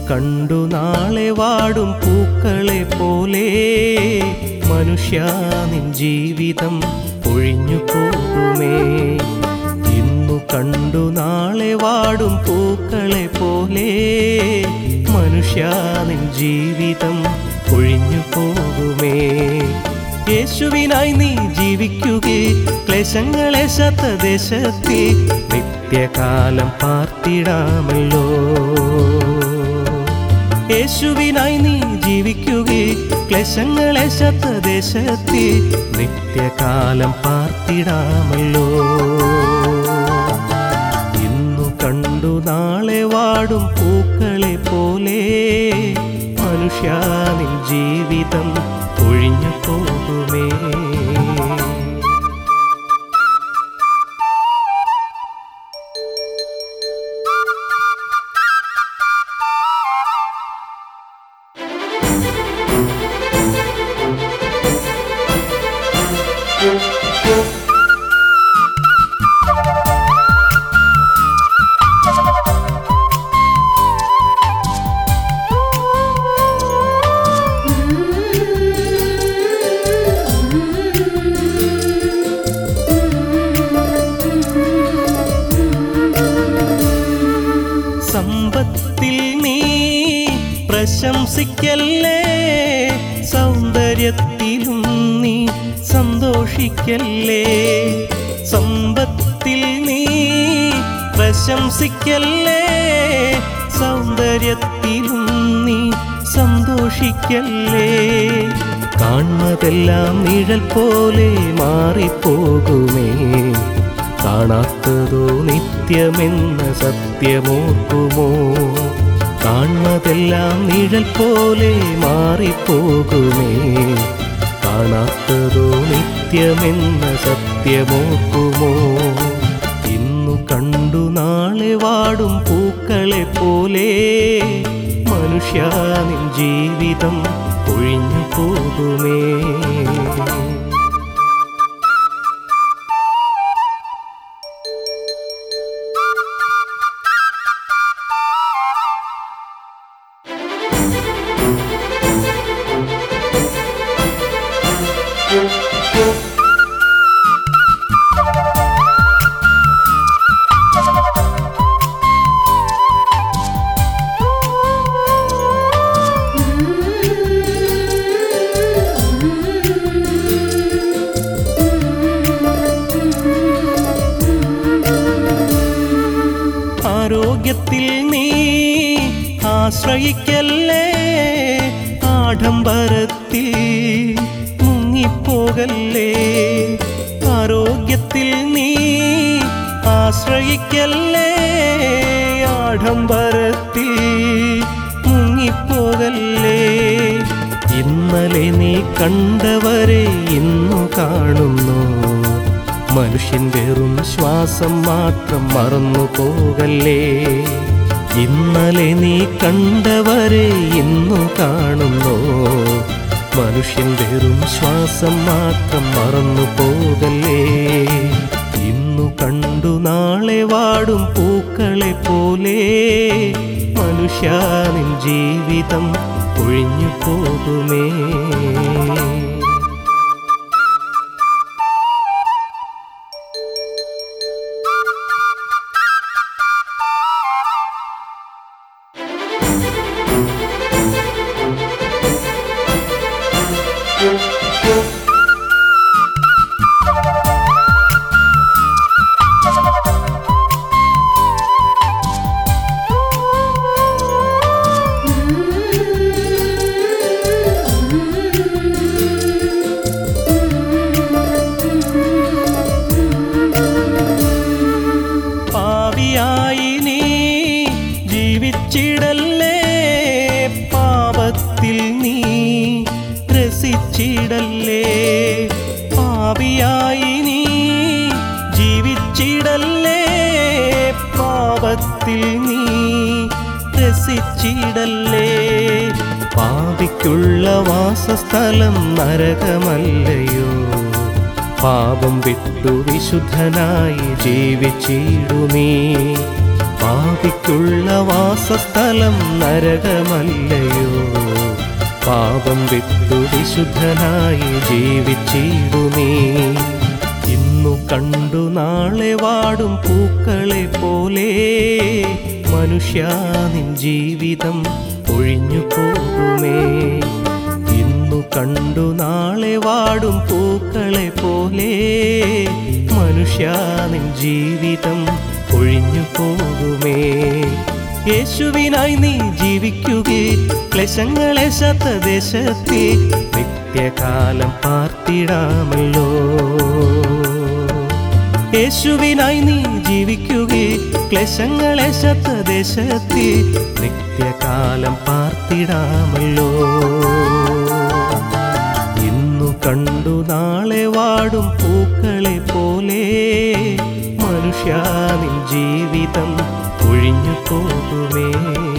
കണ്ടു നാളെ വാടും പൂക്കളെ പോലെ മനുഷ്യ നിൻ ജീവിതം ഒഴിഞ്ഞു പോകുമേ ഇന്നു കണ്ടു നാളെ വാടും പൂക്കളെ പോലെ മനുഷ്യ നിൻ ജീവിതം ഒഴിഞ്ഞു പോകുമേ യേശുവിനായി നീ ജീവിക്കുകേ ക്ലേശങ്ങളെ ശതദേശത്തെ നിത്യകാലം പാർത്തിടാമല്ലോ യേശുവിനായി നീ ജീവിക്കുകേ ക്ലേശങ്ങളെ ശതദേശത്തെ നിത്യകാലം പാർത്തിടാമല്ലോ ഇന്നു കണ്ടു നാളെ വാടും പൂക്കളെ പോലെ മനുഷ്യ നിൻ ജീവിതം ഒഴിഞ്ഞു പോകുമേ സമ്പത്തിൽ നീ പ്രശംസിക്കല്ലേ സൗന്ദര്യത്തിലും നീ സന്തോഷിക്കല്ലേ സമ്പത്തിൽ നീ പ്രശംസിക്കല്ലേ സൗന്ദര്യത്തിലും നീ സന്തോഷിക്കല്ലേ കാണുന്നതെല്ലാം നിഴൽ പോലെ മാറിപ്പോകുമേ കാണാത്തതോ നിത്യമെന്ന സത്യമോർക്കുമോ കാണുന്നതെല്ലാം നിഴൽ പോലെ മാറിപ്പോകുമേ കാണാത്തതോ നിത്യമെന്ന സത്യമോർക്കുമോ ഇന്നു കണ്ടു നാളെ വാടും പൂക്കളെ പോലെ മനുഷ്യ നിൻ ജീവിതം ഒഴിഞ്ഞു പോകുമേ ആരോഗ്യത്തിൽ നീ ആശ്രയിക്കല്ലേ ആഡംബരത്തിൽ മുങ്ങിപ്പോകല്ലേ ആരോഗ്യത്തിൽ നീ ആശ്രയിക്കല്ലേ ആഡംബരത്തിൽ മുങ്ങിപ്പോകല്ലേ ഇന്നലെ നീ കണ്ടവരെ ഇന്നു കാണുന്നു മനുഷ്യൻ വെറും ശ്വാസം മാത്രം മറന്നു പോകല്ലേ ഇന്നലെ നീ കണ്ടവരെ ഇന്നു കാണുന്നു മനുഷ്യൻ വെറും ശ്വാസം മാത്രം മറന്നു പോകല്ലേ ഇന്നു കണ്ടു നാളെ വാടും പൂക്കളെ പോലെ മനുഷ്യ നിൻ ജീവിതം ഒഴിഞ്ഞു പോകുമേ പാവിയായി നീ ജീവിച്ചിടല്ലേ പാപത്തിൽ നീ രസിച്ചിടല്ലേ പാവിയായി നീ ജീവിച്ചിടല്ലേ പാപത്തിൽ നീ രസിച്ചിടല്ലേ പാപിക്കുള്ള വാസസ്ഥലം നരകമല്ലയോ പാപം വിട്ടു വിശുദ്ധനായി ജീവിച്ചിടുമീ പാപിക്കുള്ള വാസസ്ഥലം നരകമല്ലയോ പാപം വിട്ടു വിശുദ്ധനായി ജീവിച്ചിടുമേ ഇന്നു കണ്ടു നാളെ വാടും പൂക്കളെ പോലെ മനുഷ്യാനിൻ ജീവിതം ഒഴിഞ്ഞു പോകുമേ ഇന്നു കണ്ടു നാളെ വാടും പൂക്കളെ പോലെ മനുഷ്യാനിൻ ജീവിതം ഒഴിഞ്ഞു പോകുമേ യേശുവിനായി നീ ജീവിക്കുകേ ക്ലേശങ്ങളെ ശതദേശത്തെ നിത്യകാലം പാർത്തിടാമല്ലോ യേശുവിനായി നീ ജീവിക്കുകേ ക്ലേശങ്ങളെ ശതദേശത്തെ നിത്യകാലം പാർത്തിടാമല്ലോ ഇന്നു കണ്ടു നാളെ വാടും പൂക്കളെ പോലെ മനുഷ്യാനിൻ ജീവിതം ഒഴിഞ്ഞു പോകുമേ